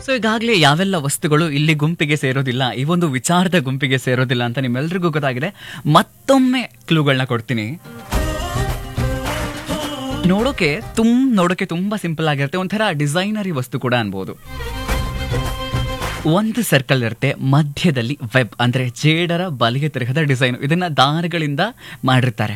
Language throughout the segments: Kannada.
ಸೊ ಈಗಾಗಲೇ ಯಾವೆಲ್ಲ ವಸ್ತುಗಳು ಇಲ್ಲಿ ಗುಂಪಿಗೆ ಸೇರೋದಿಲ್ಲ ಈ ಒಂದು ವಿಚಾರದ ಗುಂಪಿಗೆ ಸೇರೋದಿಲ್ಲ ಅಂತ ನಿಮ್ಮೆಲ್ರಿಗೂ ಗೊತ್ತಾಗಿದೆ ಮತ್ತೊಮ್ಮೆ ಕ್ಲೂಗಳನ್ನ ಕೊಡ್ತೀನಿ ನೋಡೋಕೆ ತುಮ್ ನೋಡೋಕೆ ತುಂಬಾ ಸಿಂಪಲ್ ಆಗಿರುತ್ತೆ ಒಂಥರ ಡಿಸೈನರಿ ವಸ್ತು ಕೂಡ ಅನ್ಬೋದು ಒಂದು ಸರ್ಕಲ್ ಇರುತ್ತೆ ಮಧ್ಯದಲ್ಲಿ ವೆಬ್ ಅಂದ್ರೆ ಜೇಡರ ಬಲಿಗೆ ತರಹದ ಡಿಸೈನ್ ಇದನ್ನ ದಾರಗಳಿಂದ ಮಾಡಿರ್ತಾರೆ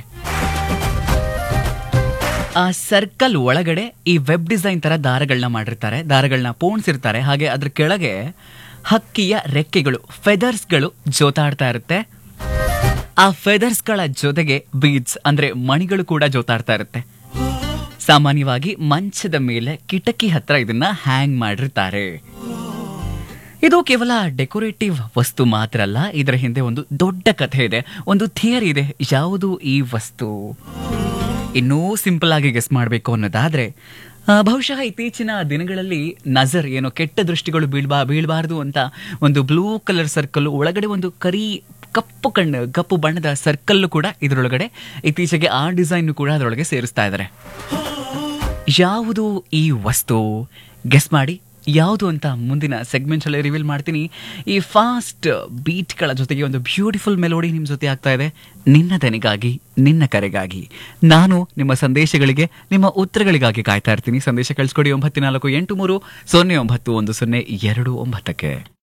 ಆ ಸರ್ಕಲ್ ಒಳಗಡೆ ಈ ವೆಬ್ ಡಿಸೈನ್ ತರ ದಾರಗಳನ್ನ ಮಾಡಿರ್ತಾರೆ ದಾರಗಳನ್ನ ಪೋಣಿಸಿರ್ತಾರೆ ಹಾಗೆ ಅದ್ರ ಕೆಳಗೆ ಹಕ್ಕಿಯ ರೆಕ್ಕೆಗಳು ಫೆದರ್ಸ್ಗಳು ಜೋತಾಡ್ತಾ ಇರುತ್ತೆ ಆ ಫೆದರ್ಸ್ಗಳ ಜೊತೆಗೆ ಬೀಡ್ಸ್ ಅಂದ್ರೆ ಮಣಿಗಳು ಕೂಡ ಜೋತಾಡ್ತಾ ಇರುತ್ತೆ ಸಾಮಾನ್ಯವಾಗಿ ಮಂಚದ ಮೇಲೆ ಕಿಟಕಿ ಹತ್ರ ಇದನ್ನ ಹ್ಯಾಂಗ್ ಮಾಡಿರ್ತಾರೆ ಇದು ಕೇವಲ ಡೆಕೋರೇಟಿವ್ ವಸ್ತು ಮಾತ್ರ ಅಲ್ಲ ಇದರ ಹಿಂದೆ ಒಂದು ದೊಡ್ಡ ಕಥೆ ಇದೆ ಒಂದು ಥಿಯರಿ ಇದೆ ಯಾವುದು ಈ ವಸ್ತು ಇನ್ನೂ ಸಿಂಪಲ್ ಆಗಿ ಗೆಸ್ ಮಾಡಬೇಕು ಅನ್ನೋದಾದ್ರೆ ಆ, ಬಹುಶಃ ಇತ್ತೀಚಿನ ದಿನಗಳಲ್ಲಿ ನಜರ್ ಏನೋ ಕೆಟ್ಟ ದೃಷ್ಟಿಗಳು ಬೀಳ್ಬಾ ಬೀಳಬಾರ್ದು ಅಂತ ಒಂದು ಬ್ಲೂ ಕಲರ್ ಸರ್ಕಲ್ ಒಳಗಡೆ ಒಂದು ಕರಿ ಕಪ್ಪು ಕಣ್ಣು ಕಪ್ಪು ಬಣ್ಣದ ಸರ್ಕಲ್ ಕೂಡ ಇದರೊಳಗಡೆ ಇತ್ತೀಚೆಗೆ ಆ ಡಿಸೈನ್ ಕೂಡ ಅದರೊಳಗೆ ಸೇರಿಸ್ತಾ ಇದ್ದಾರೆ ಯಾವುದು ಈ ವಸ್ತು ಗೆಸ್ ಮಾಡಿ ಯಾವುದು ಅಂತ ಮುಂದಿನ ಸೆಗ್ಮೆಂಟ್ಸ್ ಅಲ್ಲಿ ರಿವೀಲ್ ಮಾಡ್ತೀನಿ ಈ ಫಾಸ್ಟ್ ಬೀಟ್ಗಳ ಜೊತೆಗೆ ಒಂದು ಬ್ಯೂಟಿಫುಲ್ ಮೆಲೋಡಿ ನಿಮ್ಮ ಜೊತೆ ಆಗ್ತಾ ಇದೆ ನಿನ್ನ ದನಿಗಾಗಿ ನಿನ್ನ ಕರೆಗಾಗಿ ನಾನು ನಿಮ್ಮ ಸಂದೇಶಗಳಿಗೆ ನಿಮ್ಮ ಉತ್ತರಗಳಿಗಾಗಿ ಕಾಯ್ತಾ ಇರ್ತೀನಿ ಸಂದೇಶ ಕಳಿಸ್ಕೊಡಿ ಒಂಬತ್ತು ನಾಲ್ಕು ಎಂಟು ಮೂರು ಸೊನ್ನೆ ಒಂಬತ್ತು ಒಂದು ಸೊನ್ನೆ ಎರಡು ಒಂಬತ್ತಕ್ಕೆ